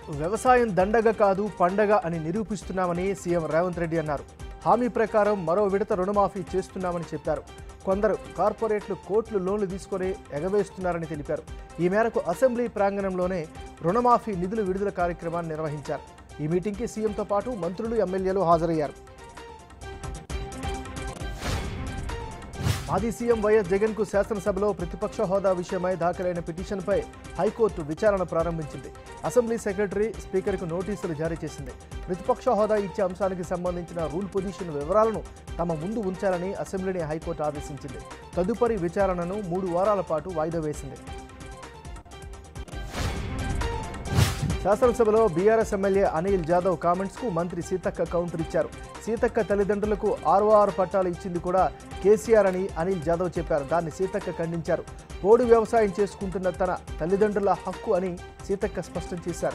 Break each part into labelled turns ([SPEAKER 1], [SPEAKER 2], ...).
[SPEAKER 1] వ్యవసాయం దండగ కాదు పండగ అని నిరూపిస్తున్నామని సీఎం రేవంత్ రెడ్డి అన్నారు హామీ ప్రకారం మరో విడత రుణమాఫీ చేస్తున్నామని చెప్పారు కొందరు కార్పొరేట్లు కోట్లు లోన్లు తీసుకొని ఎగవేస్తున్నారని తెలిపారు ఈ మేరకు అసెంబ్లీ ప్రాంగణంలోనే రుణమాఫీ నిధులు విడుదల కార్యక్రమాన్ని నిర్వహించారు ఈ మీటింగ్కి సీఎంతో పాటు మంత్రులు ఎమ్మెల్యేలు హాజరయ్యారు మాజీ సీఎం వైఎస్ జగన్ కు శాసనసభలో ప్రతిపక్ష హోదా విషయమై దాఖలైన పిటిషన్పై హైకోర్టు విచారణ ప్రారంభించింది అసెంబ్లీ సెక్రటరీ స్పీకర్కు నోటీసులు జారీ చేసింది ప్రతిపక్ష హోదా ఇచ్చే అంశానికి సంబంధించిన రూల్ పొజిషన్ వివరాలను తమ ముందు ఉంచాలని అసెంబ్లీని హైకోర్టు ఆదేశించింది తదుపరి విచారణను మూడు వారాల పాటు వాయిదా వేసింది శాసనసభలో బీఆర్ఎస్ ఎమ్మెల్యే అనిల్ జాదవ్ కామెంట్స్కు మంత్రి సీతక్క కౌంటర్ ఇచ్చారు సీతక్క తల్లిదండ్రులకు ఆర్ఓఆర్ పట్టాలు ఇచ్చింది కూడా కేసీఆర్ అని అనిల్ జాదవ్ చెప్పారు దాన్ని సీతక్క ఖండించారు పోడు వ్యవసాయం చేసుకుంటున్న తన తల్లిదండ్రుల హక్కు అని సీతక్క స్పష్టం చేశారు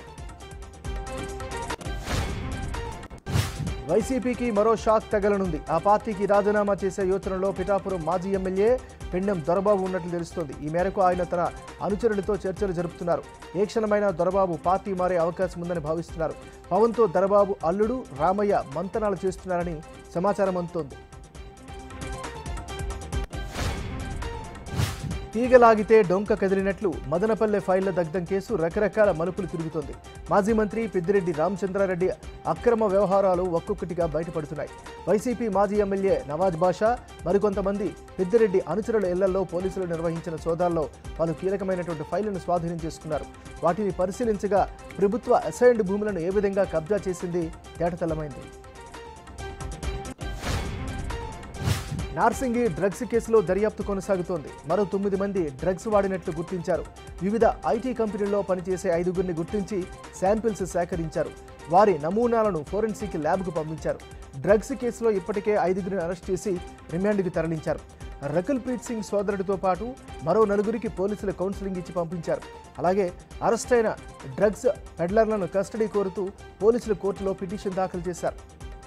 [SPEAKER 1] వైసీపీకి మరో షాక్ తగలనుంది ఆ పార్టీకి రాజీనామా చేసే యోచనలో పిఠాపురం మాజీ ఎమ్మెల్యే పెండెం దొరబాబు ఉన్నట్లు తెలుస్తోంది ఈ మేరకు ఆయన తన అనుచరులతో చర్చలు జరుపుతున్నారు ఏ క్షణమైనా దొరబాబు పార్టీ మారే అవకాశం ఉందని భావిస్తున్నారు పవన్తో దొరబాబు అల్లుడు రామయ్య మంతనాలు చేస్తున్నారని సమాచారం అందుతోంది తీగలాగితే డొంక కదిలినట్లు మదనపల్లె ఫైళ్ల దగ్ధం కేసు రకరకాల మలుపులు తిరుగుతోంది మాజీ మంత్రి పెద్దిరెడ్డి రామచంద్రారెడ్డి అక్రమ వ్యవహారాలు ఒక్కొక్కటిగా బయటపడుతున్నాయి వైసీపీ మాజీ ఎమ్మెల్యే నవాజ్ బాషా మరికొంతమంది పెద్దిరెడ్డి అనుచరుల ఇళ్లలో పోలీసులు నిర్వహించిన సోదాల్లో పలు కీలకమైనటువంటి ఫైళ్లను స్వాధీనం చేసుకున్నారు వాటిని పరిశీలించగా ప్రభుత్వ అసైన్డ్ భూములను ఏ విధంగా కబ్జా చేసింది తేటతెల్లమైంది నార్సింగి డ్రగ్స్ కేసులో దర్యాప్తు కొనసాగుతోంది మరో తొమ్మిది మంది డ్రగ్స్ వాడినట్లు గుర్తించారు వివిధ ఐటీ కంపెనీల్లో పనిచేసే ఐదుగురిని గుర్తించి శాంపిల్స్ సేకరించారు వారి నమూనాలను ఫోరెన్సిక్ ల్యాబ్కు పంపించారు డ్రగ్స్ కేసులో ఇప్పటికే ఐదుగురిని అరెస్ట్ చేసి రిమాండ్కి తరలించారు రకుల్ ప్రీత్ సింగ్ సోదరుడితో పాటు మరో నలుగురికి పోలీసులు కౌన్సిలింగ్ ఇచ్చి పంపించారు అలాగే అరెస్ట్ అయిన డ్రగ్స్ పెడ్లర్లను కస్టడీ కోరుతూ పోలీసులు కోర్టులో పిటిషన్ దాఖలు చేశారు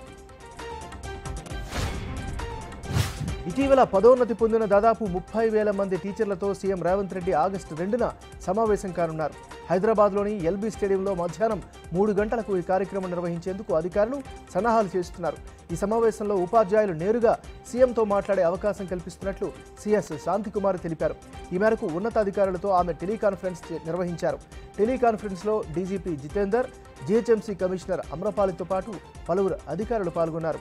[SPEAKER 1] ఇటీవల పదోన్నతి పొందిన దాదాపు ముప్పై వేల మంది టీచర్లతో సీఎం రేవంత్ రెడ్డి ఆగస్టు రెండున సమావేశం కానున్నారు హైదరాబాద్లోని ఎల్బీ స్టేడియంలో మధ్యాహ్నం మూడు గంటలకు ఈ కార్యక్రమం నిర్వహించేందుకు అధికారులు సన్నాహాలు చేస్తున్నారు ఈ సమావేశంలో ఉపాధ్యాయులు నేరుగా సీఎంతో మాట్లాడే అవకాశం కల్పిస్తున్నట్లు సీఎస్ శాంతికుమార్ తెలిపారు ఈ మేరకు ఉన్నతాధికారులతో ఆమె టెలికాన్ఫరెన్స్ చే- నిర్వహించారు టెలికాన్ఫరెన్స్లో డీజీపీ జితేందర్ జీహెచ్ఎంసీ కమిషనర్ అమ్రపాలితో పాటు పలువురు అధికారులు పాల్గొన్నారు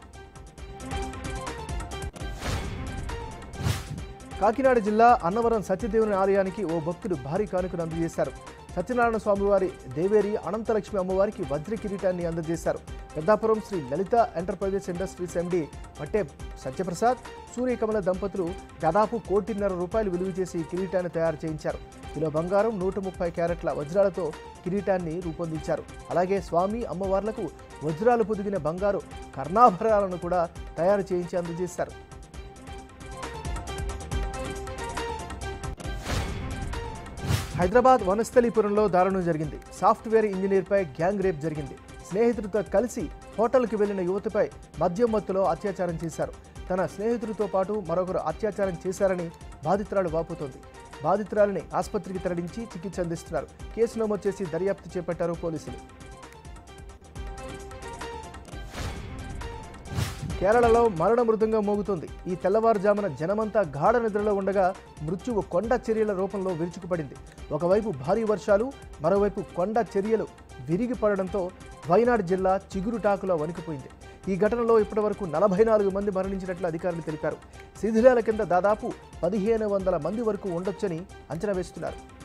[SPEAKER 1] కాకినాడ జిల్లా అన్నవరం సత్యదేవుని ఆలయానికి ఓ భక్తుడు భారీ కానుకను అందజేశారు సత్యనారాయణ స్వామివారి దేవేరి అనంతలక్ష్మి అమ్మవారికి వజ్ర కిరీటాన్ని అందజేశారు Peddapuram Sri Lalitha enterprises industries MD Patte Satyaprasad సూర్యకమల దంపతులు దాదాపు కోటిన్నర రూపాయలు విలువ చేసి ఈ కిరీటాన్ని తయారు చేయించారు కిలో బంగారం నూట ముప్పై క్యారెట్ల వజ్రాలతో కిరీటాన్ని రూపొందించారు అలాగే స్వామి అమ్మవార్లకు వజ్రాలు పొదిగిన బంగారు కర్ణాభరణాలను కూడా తయారు చేయించి అందజేశారు హైదరాబాద్ వనస్థలీపురంలో దారుణం జరిగింది సాఫ్ట్వేర్ ఇంజనీర్పై గ్యాంగ్ రేప్ జరిగింది స్నేహితుడితో కలిసి హోటల్కి వెళ్లిన యువతిపై మద్యం మత్తులో అత్యాచారం చేశారు తన స్నేహితుడితో పాటు మరొకరు అత్యాచారం చేశారని బాధితురాలు వాపోతోంది బాధితురాలిని ఆసుపత్రికి తరలించి చికిత్స అందిస్తున్నారు కేసు నమోదు చేసి దర్యాప్తు చేపట్టారు పోలీసులు కేరళలో మరణ మృదంగా మోగుతుంది ఈ తెల్లవారుజామున జనమంతా గాఢ నిద్రలో ఉండగా మృత్యువు కొండ చర్యల రూపంలో విరుచుకుపడింది ఒకవైపు భారీ వర్షాలు మరోవైపు కొండ చర్యలు విరిగి పడడంతో వైనాడ్ జిల్లా చిగురుటాకులో వణికిపోయింది ఈ ఘటనలో ఇప్పటివరకు నలభై నాలుగు మంది మరణించినట్లు అధికారులు తెలిపారు శిథిలాల కింద దాదాపు పదిహేను వందల మంది వరకు ఉండొచ్చని అంచనా వేస్తున్నారు